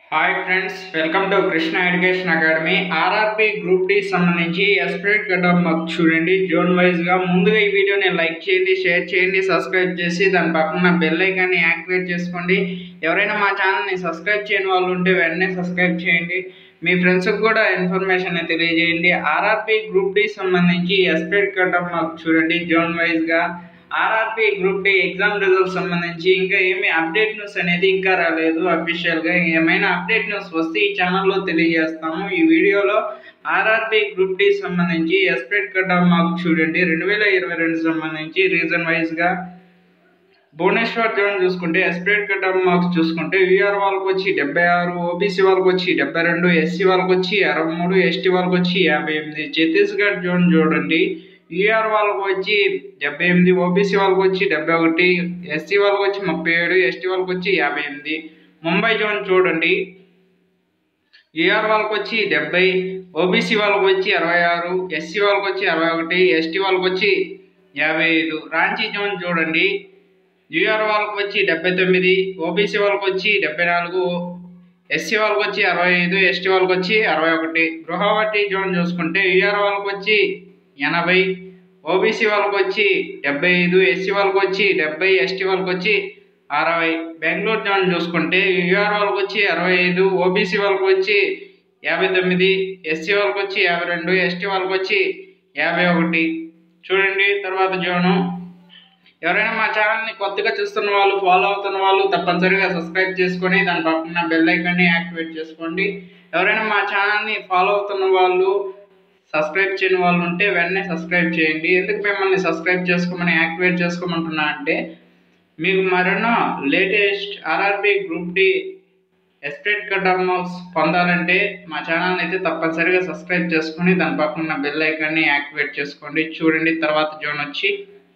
hi friends welcome to Krishna education academy RRB group D సంబంధించి ఎస్పిరేట్ cut మాకు చూడండి జోన్ వైజ్గా ముందుగా ఈ వీడియోని లైక్ చేయండి షేర్ చేయండి సబ్స్క్రైబ్ చేసి దాని పక్కన బెల్ ఐకాన్ని యాక్టివేట్ చేసుకోండి ఎవరైనా మా ఛానల్ని సబ్స్క్రైబ్ చేయని వాళ్ళు ఉంటే వెంటనే సబ్స్క్రైబ్ చేయండి మీ ఫ్రెండ్స్కి కూడా ఇన్ఫర్మేషన్ తెలియజేయండి ఆర్ఆర్పి గ్రూప్ డి సంబంధించి ఎస్పిరేట్ కట్ మాకు చూడండి జోన్ వైజ్గా RRB group D exam results సంబంధించి ఇంకా ఏమి అప్డేట్ న్యూస్ అనేది ఇంకా రాలేదు అఫీషియల్గా ఏమైనా అప్డేట్ న్యూస్ వస్తే ఈ ఛానల్లో తెలియజేస్తాము ఈ వీడియోలో ఆర్ఆర్బి గ్రూప్ డి సంబంధించి ఎస్పెక్ట్ కట్ ఆఫ్ మార్క్ చూడండి రెండు వేల ఇరవై రెండు సంబంధించి రీజన్ వైజ్గా భువనేశ్వర్ జోన్ చూసుకుంటే ఎస్పెక్ట్ కట్ ఆఫ్ మార్క్స్ చూసుకుంటే విఆర్ వాళ్ళకి వచ్చి డెబ్బై ఆరు ఓబీసీ వాళ్ళకి వచ్చి డెబ్బై రెండు ఎస్సీ వాళ్ళకి వచ్చి అరవై మూడు ఎస్టీ వాళ్ళకి వచ్చి యాభై ఎనిమిది ఛత్తీస్గఢ్ జోన్ చూడండి యూఆర్ వాళ్ళకి వచ్చి డెబ్బై ఎనిమిది ఓబీసీ వాళ్ళకి వచ్చి డెబ్బై ఒకటి ఎస్సీ వాళ్ళకి వచ్చి ముప్పై ఏడు ఎస్టీ వాళ్ళకి వచ్చి యాభై ఎనిమిది ముంబై జోన్ చూడండి యూఆర్ వాళ్ళకి వచ్చి డెబ్బై ఓబీసీ వాళ్ళకి వచ్చి అరవై ఆరు ఎస్సీ వాళ్ళకి వచ్చి అరవై ఒకటి ఎస్టీ వాళ్ళకి వచ్చి యాభై ఐదు రాంచీ జోన్ చూడండి యూఆర్ వాళ్ళకి వచ్చి డెబ్బై తొమ్మిది ఓబీసీ వాళ్ళకి వచ్చి డెబ్బై నాలుగు ఎస్సీ వాళ్ళకి వచ్చి అరవై ఐదు ఎస్టీ వాళ్ళకి వచ్చి అరవై ఒకటి గృహవతి జోన్ చూసుకుంటే యూఆర్ వాళ్ళకి వచ్చి ఎనభై ఓబీసీ వాళ్ళకి వచ్చి డెబ్బై ఐదు ఎస్సీ వాళ్ళకి వచ్చి డెబ్బై ఎస్టీ వాళ్ళకి వచ్చి అరవై బెంగళూరు జోన్ చూసుకుంటే యూఆర్ వాళ్ళకి వచ్చి అరవై ఐదు ఓబీసీ వాళ్ళకి వచ్చి యాభై తొమ్మిది ఎస్సీ వాళ్ళకి వచ్చి యాభై రెండు ఎస్టీ వాళ్ళకి వచ్చి యాభై ఒకటి చూడండి తర్వాత జోను ఎవరైనా మా ఛానల్ని కొత్తగా చూస్తున్న వాళ్ళు ఫాలో అవుతున్న వాళ్ళు తప్పనిసరిగా సబ్స్క్రైబ్ చేసుకొని దాని పక్కన బెల్ ఐకాన్ని యాక్టివేట్ చేసుకోండి ఎవరైనా మా ఛానల్ని ఫాలో అవుతున్న వాళ్ళు సబ్స్క్రైబ్ చేయని వాళ్ళు ఉంటే వెంటనే సబ్స్క్రైబ్ చేయండి ఎందుకు మిమ్మల్ని సబ్స్క్రైబ్ చేసుకోమని యాక్టివేట్ చేసుకోమంటున్నా అంటే మీకు మరెన్నో లేటెస్ట్ ఆర్ఆర్బి గ్రూప్ డి ఎస్టేట్ కట్ ఆఫ్ మార్క్స్ పొందాలంటే మా ఛానల్ని అయితే తప్పనిసరిగా సబ్స్క్రైబ్ చేసుకొని దాని పక్కన బెల్ ఐకాన్ని యాక్టివేట్ చేసుకోండి చూడండి తర్వాత జోన్ వచ్చి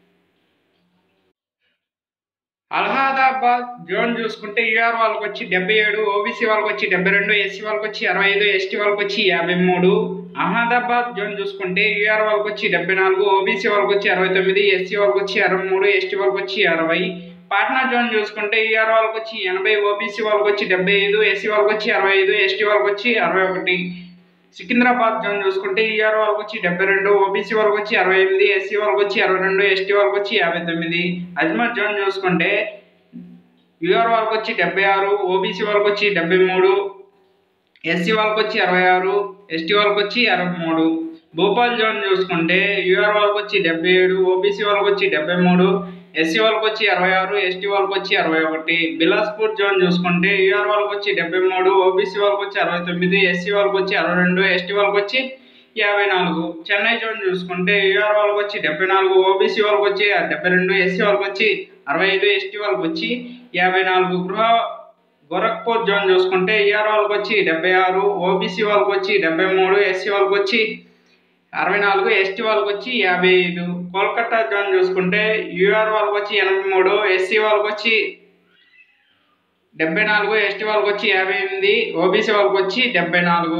అలహాదాబాద్ జోన్ చూసుకుంటే యూఆర్ వాళ్ళకి వచ్చి డెబ్బై ఏడు ఓబీసీ వాళ్ళకి వచ్చి డెబ్బై రెండు ఎస్సీ వాళ్ళకి వచ్చి అరవై ఐదు ఎస్టీ వాళ్ళకి వచ్చి యాభై మూడు అహ్మదాబాద్ జోన్ చూసుకుంటే యూఆర్ వాళ్ళకి వచ్చి డెబ్బై నాలుగు ఓబీసీ వాళ్ళకి వచ్చి అరవై తొమ్మిది ఎస్సీ వాళ్ళకి వచ్చి అరవై మూడు ఎస్టీ వాళ్ళకి వచ్చి అరవై పాట్నా జోన్ చూసుకుంటే యూఆర్ వాళ్ళకి వచ్చి ఎనభై ఓబీసీ వాళ్ళకి వచ్చి డెబ్బై ఐదు ఎస్సీ వాళ్ళకి వచ్చి అరవై ఐదు ఎస్టీ వాళ్ళకి వచ్చి అరవై ఒకటి సికింద్రాబాద్ జోన్ చూసుకుంటే ఈఆర్ వాళ్ళకి వచ్చి డెబ్బై రెండు ఓబీసీ వాళ్ళకి వచ్చి అరవై ఎనిమిది ఎస్సీ వాళ్ళకి వచ్చి అరవై రెండు ఎస్టీ వాళ్ళకి వచ్చి యాభై తొమ్మిది అజ్మత్ జోన్ చూసుకుంటే యూఆర్ వాళ్ళకి వచ్చి డెబ్బై ఆరు ఓబీసీ వాళ్ళకి వచ్చి డెబ్బై మూడు ఎస్సీ వాళ్ళకి వచ్చి అరవై ఆరు ఎస్టీ వాళ్ళకి వచ్చి అరవై మూడు భోపాల్ జోన్ చూసుకుంటే యూఆర్ వాళ్ళకి వచ్చి డెబ్బై ఏడు ఓబీసీ వాళ్ళకి వచ్చి డెబ్బై మూడు ఎస్సీ వాళ్ళకి వచ్చి అరవై ఆరు ఎస్టీ వాళ్ళకి వచ్చి అరవై ఒకటి బిలాస్పూర్ జోన్ చూసుకుంటే యూఆర్ వాళ్ళకి వచ్చి డెబ్బై మూడు ఓబీసీ వాళ్ళకి వచ్చి అరవై తొమ్మిది ఎస్సీ వాళ్ళకి వచ్చి అరవై రెండు ఎస్టీ వాళ్ళకి వచ్చి యాభై నాలుగు చెన్నై జోన్ చూసుకుంటే యూఆర్ వాళ్ళకి వచ్చి డెబ్బై నాలుగు ఓబీసీ వాళ్ళకి వచ్చి డెబ్బై రెండు ఎస్సీ వాళ్ళకి వచ్చి అరవై ఐదు ఎస్టీ వాళ్ళకి వచ్చి యాభై నాలుగు గృహ గోరఖ్పూర్ జోన్ చూసుకుంటే ఈఆర్ వాళ్ళకి వచ్చి డెబ్బై ఆరు ఓబీసీ వాళ్ళకి వచ్చి డెబ్బై మూడు ఎస్సీ వాళ్ళకి వచ్చి అరవై నాలుగు ఎస్టీ వాళ్ళకి వచ్చి యాభై ఐదు కోల్కతా జోన్ చూసుకుంటే యూఆర్ వాళ్ళకి వచ్చి ఎనభై మూడు ఎస్సీ వాళ్ళకి వచ్చి డెబ్బై నాలుగు ఎస్టీ వాళ్ళకి వచ్చి యాభై ఎనిమిది ఓబీసీ వాళ్ళకి వచ్చి డెబ్బై నాలుగు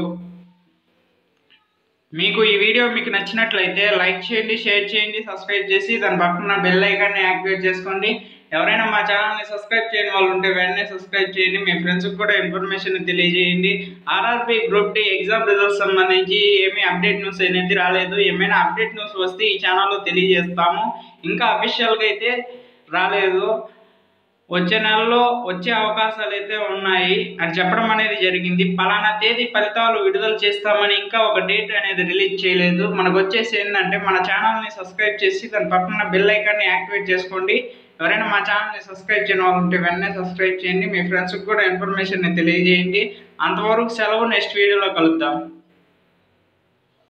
మీకు ఈ వీడియో మీకు నచ్చినట్లయితే లైక్ చేయండి షేర్ చేయండి సబ్స్క్రైబ్ చేసి దాని పక్కన బెల్ ఐకాన్ని యాక్టివేట్ చేసుకోండి ఎవరైనా మా ఛానల్ని సబ్స్క్రైబ్ చేయని వాళ్ళు ఉంటే వెంటనే సబ్స్క్రైబ్ చేయండి మీ ఫ్రెండ్స్కి కూడా ఇన్ఫర్మేషన్ తెలియజేయండి RRB group D exam results సంబంధించి ఏమీ అప్డేట్ న్యూస్ అనేది రాలేదు ఏమైనా అప్డేట్ న్యూస్ వస్తే ఈ ఛానల్లో తెలియజేస్తాము ఇంకా అఫీషియల్గా అయితే రాలేదు వచ్చే నెలలో వచ్చే అవకాశాలు అయితే ఉన్నాయి అని చెప్పడం అనేది జరిగింది పలానా తేదీ ఫలితాలు విడుదల చేస్తామని ఇంకా ఒక డేట్ అనేది రిలీజ్ చేయలేదు మనకు వచ్చేసి ఏంటంటే మన ఛానల్ని సబ్స్క్రైబ్ చేసి దాని పక్కన బెల్ ఐకాన్ని యాక్టివేట్ చేసుకోండి ఎవరైనా మా ఛానల్ని సబ్స్క్రైబ్ చేయని వాళ్ళు ఉంటే వెంటనే సబ్స్క్రైబ్ చేయండి మీ ఫ్రెండ్స్కి కూడా ఇన్ఫర్మేషన్ తెలియజేయండి అంతవరకు సెలవు నెక్స్ట్ వీడియోలో కలుద్దాం